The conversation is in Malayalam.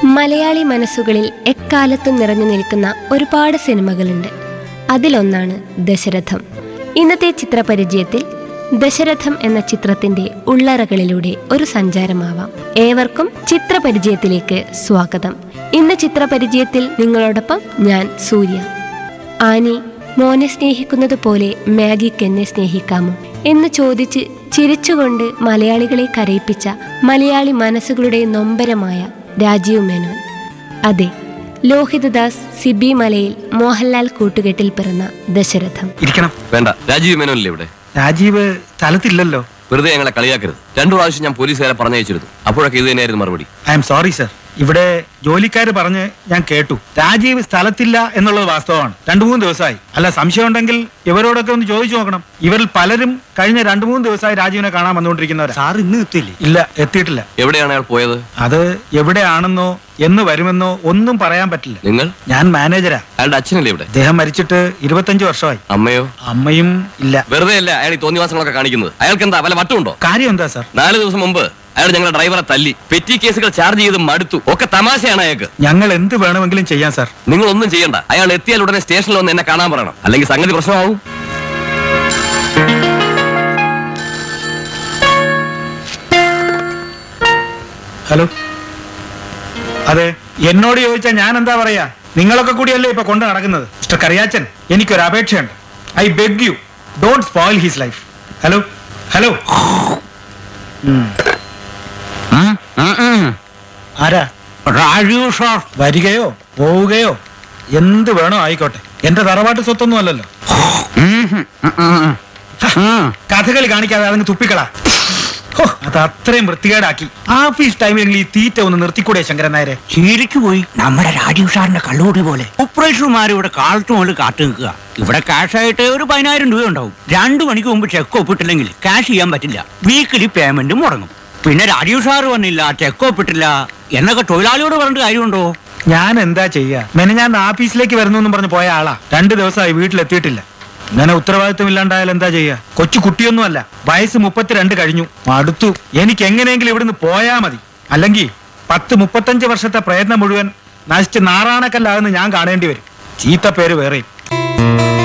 മലയാളി മനസ്സുകളിൽ എക്കാലത്തും നിറഞ്ഞു നിൽക്കുന്ന ഒരുപാട് സിനിമകളുണ്ട് അതിലൊന്നാണ് ദശരഥം ഇന്നത്തെ ചിത്രപരിചയത്തിൽ ദശരഥം എന്ന ചിത്രത്തിന്റെ ഉള്ളറകളിലൂടെ ഒരു സഞ്ചാരമാവാം ഏവർക്കും ചിത്രപരിചയത്തിലേക്ക് സ്വാഗതം ഇന്ന് ചിത്രപരിചയത്തിൽ നിങ്ങളോടൊപ്പം ഞാൻ സൂര്യ ആനി മോനെ സ്നേഹിക്കുന്നത് പോലെ മാഗിക്ക് എന്നെ സ്നേഹിക്കാമോ എന്ന് ചോദിച്ച് ചിരിച്ചുകൊണ്ട് മലയാളികളെ കരയിപ്പിച്ച മലയാളി മനസ്സുകളുടെ നൊമ്പരമായ രാജീവ് മേനോൻ അതെ ലോഹിതദാസ് സിബി മലയിൽ മോഹൻലാൽ കൂട്ടുകെട്ടിൽ പിറന്ന ദശരഥം ഇരിക്കണം വേണ്ട രാജീവ് മേനോനല്ലേ ഇവിടെ രാജീവ് സ്ഥലത്തില്ലല്ലോ വെറുതെ ഞങ്ങളെ കളിയാക്കരുത് രണ്ടു പ്രാവശ്യം ഞാൻ പോലീസുകാരെ പറഞ്ഞയച്ചിരുന്നു അപ്പോഴൊക്കെ ഇത് തന്നെയായിരുന്നു മറുപടി ഐ എം സോറി സർ ഇവിടെ ജോലിക്കാര് പറഞ്ഞ് ഞാൻ കേട്ടു രാജീവ് സ്ഥലത്തില്ല എന്നുള്ളത് വാസ്തവമാണ് രണ്ടു മൂന്ന് ദിവസമായി അല്ല സംശയം ഉണ്ടെങ്കിൽ ഇവരോടൊക്കെ ഒന്ന് ചോദിച്ചു നോക്കണം ഇവരിൽ പലരും കഴിഞ്ഞ രണ്ടു മൂന്ന് ദിവസമായി രാജീവിനെ കാണാൻ വന്നുകൊണ്ടിരിക്കുന്നവരാ സാർ ഇന്ന് എത്തില്ലേ ഇല്ല എത്തിയിട്ടില്ല എവിടെയാണ് അയാൾ പോയത് അത് എവിടെയാണെന്നോ എന്ന് വരുമെന്നോ ഒന്നും പറയാൻ പറ്റില്ല നിങ്ങൾ ഞാൻ മാനേജരാ അയാളുടെ അച്ഛനല്ലേ ഇവിടെ അദ്ദേഹം മരിച്ചിട്ട് ഇരുപത്തഞ്ച് വർഷമായി അമ്മയോ അമ്മയും ഇല്ല വെറുതെ അല്ല അയാൾ ഈ തോന്നിവാസങ്ങളൊക്കെ കാണിക്കുന്നത് അയാൾക്ക് എന്താ വല്ല വട്ടുണ്ടോ കാര്യം എന്താ സാർ നാല് ദിവസം മുമ്പ് അയാൾ ഞങ്ങളുടെ ഡ്രൈവറെ തല്ലി പെറ്റി കേസുകൾ ചാർജ് ചെയ്ത് മടുത്തു ഒക്കെ തമാശയാണ് അയാൾക്ക് ഞങ്ങൾ എന്ത് വേണമെങ്കിലും ചെയ്യാം സാർ നിങ്ങൾ ഒന്നും ചെയ്യണ്ട അയാൾ എത്തിയാൽ ഉടനെ സ്റ്റേഷനിൽ വന്ന് എന്നെ കാണാൻ പറയണം അല്ലെങ്കിൽ സംഗതി പ്രശ്നമാവും ഹലോ അതെ എന്നോട് ചോദിച്ചാൽ ഞാൻ എന്താ പറയാ നിങ്ങളൊക്കെ കൂടിയല്ലേ ഇപ്പൊ കൊണ്ട് നടക്കുന്നത് മിസ്റ്റർ കറിയാച്ചൻ എനിക്കൊരു അപേക്ഷയുണ്ട് I beg you don't spoil his life hello hello ആരാ രാജീവ് സാർ വരികയോ പോവുകയോ എന്ത് വേണോ ആയിക്കോട്ടെ എന്റെ തറവാട്ട് സ്വത്തൊന്നും അല്ലല്ലോ കഥകളി കാണിക്കാതെ അതങ്ങ് തുപ്പിക്കളാ ഹോ, അത് അത്രയും വൃത്തികേടാക്കി ആഫീസ് ടൈമിൽ ഈ തീറ്റ ഒന്ന് നിർത്തിക്കൂടെ ശങ്കരൻ നായരെ ശീലിച്ചു പോയി നമ്മുടെ രാജീവ് സാറിന്റെ കള്ളുകൂടി പോലെ ഓപ്പറേറ്റർമാർ ഇവിടെ കാലത്ത് മുതൽ കാത്തു നിൽക്കുക ഇവിടെ ക്യാഷ് ആയിട്ട് ഒരു പതിനായിരം രൂപ ഉണ്ടാവും രണ്ടു മണിക്ക് മുമ്പ് ചെക്ക് ഒപ്പിട്ടില്ലെങ്കിൽ ക്യാഷ് ചെയ്യാൻ പറ്റില്ല വീക്കിലി പേയ്മെന്റ് മുടങ്ങും പിന്നെ രാജീവ് സാർ വന്നില്ല ചെക്ക് ഒപ്പിട്ടില്ല എന്നൊക്കെ തൊഴിലാളിയോട് പറഞ്ഞിട്ട് കാര്യമുണ്ടോ ഞാൻ എന്താ ചെയ്യാ മെനെ ഞാൻ ആഫീസിലേക്ക് വരുന്നു എന്നും പറഞ്ഞ് പോയ ആളാ രണ്ടു ദിവസമായി വീട്ടിലെത്തിയിട്ടില്ല ഇങ്ങനെ ഉത്തരവാദിത്വം ഇല്ലാണ്ടായാൽ എന്താ ചെയ്യാ കൊച്ചു കുട്ടിയൊന്നുമല്ല വയസ്സ് മുപ്പത്തിരണ്ട് കഴിഞ്ഞു അടുത്തു എനിക്ക് എങ്ങനെയെങ്കിലും ഇവിടുന്ന് പോയാ മതി അല്ലെങ്കിൽ പത്ത് മുപ്പത്തഞ്ച് വർഷത്തെ പ്രയത്നം മുഴുവൻ നശിച്ച് നാറാണക്കല്ലാകുന്ന ഞാൻ കാണേണ്ടി വരും ചീത്ത പേര് വേറെയും